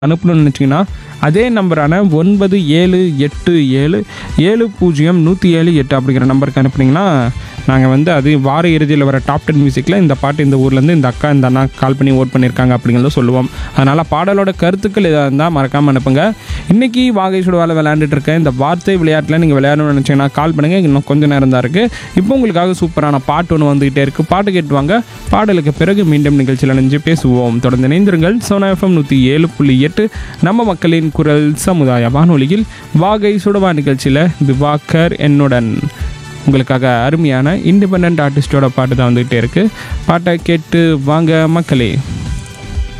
அனுப்பணும்னு நினச்சிங்கன்னா அதே நம்பரான ஒன்பது ஏழு எட்டு ஏழு ஏழு பூஜ்ஜியம் நூற்றி ஏழு எட்டு அப்படிங்கிற நம்பருக்கு அனுப்புனீங்கன்னா நாங்கள் வந்து அது வார இறுதியில் வர டாப் டென் மியூசிக்கில் இந்த பாட்டு இந்த ஊர்லேருந்து இந்த அக்கா இந்த அண்ணா கால் பண்ணி ஓட் பண்ணியிருக்காங்க அப்படிங்கிறத சொல்லுவோம் அதனால் பாடலோட கருத்துக்கள் எதாக இருந்தால் மறக்காமல் அனுப்புங்க இன்றைக்கி வாகை சுடுவாவில் விளையாண்டுட்டு இருக்கேன் இந்த வார்த்தை விளையாட்டில் நீங்கள் விளையாடணும்னு நினச்சிங்கன்னா கால் பண்ணுங்கள் இன்னும் கொஞ்சம் நேரம் தான் இருக்குது இப்போ உங்களுக்காக சூப்பரான பாட்டு ஒன்று வந்துகிட்டே இருக்குது பாட்டு கேட்டு வாங்க பாடலுக்கு பிறகு மீண்டும் நிகழ்ச்சியில் நினைஞ்சு பேசுவோம் தொடர்ந்து இணைந்திருங்கள் சோனா எஃப்எம் நூற்றி ஏழு புள்ளி எட்டு நம்ம மக்களின் குரல் சமுதாய வானொலியில் வாகை சுடவா நிகழ்ச்சியில் திவாகர் என்னுடன் உங்களுக்காக அருமையான இண்டிபெண்ட் ஆர்டிஸ்டோட பாட்டு தான் வந்துகிட்டே இருக்குது பாட்டை கேட்டு வாங்க மக்களே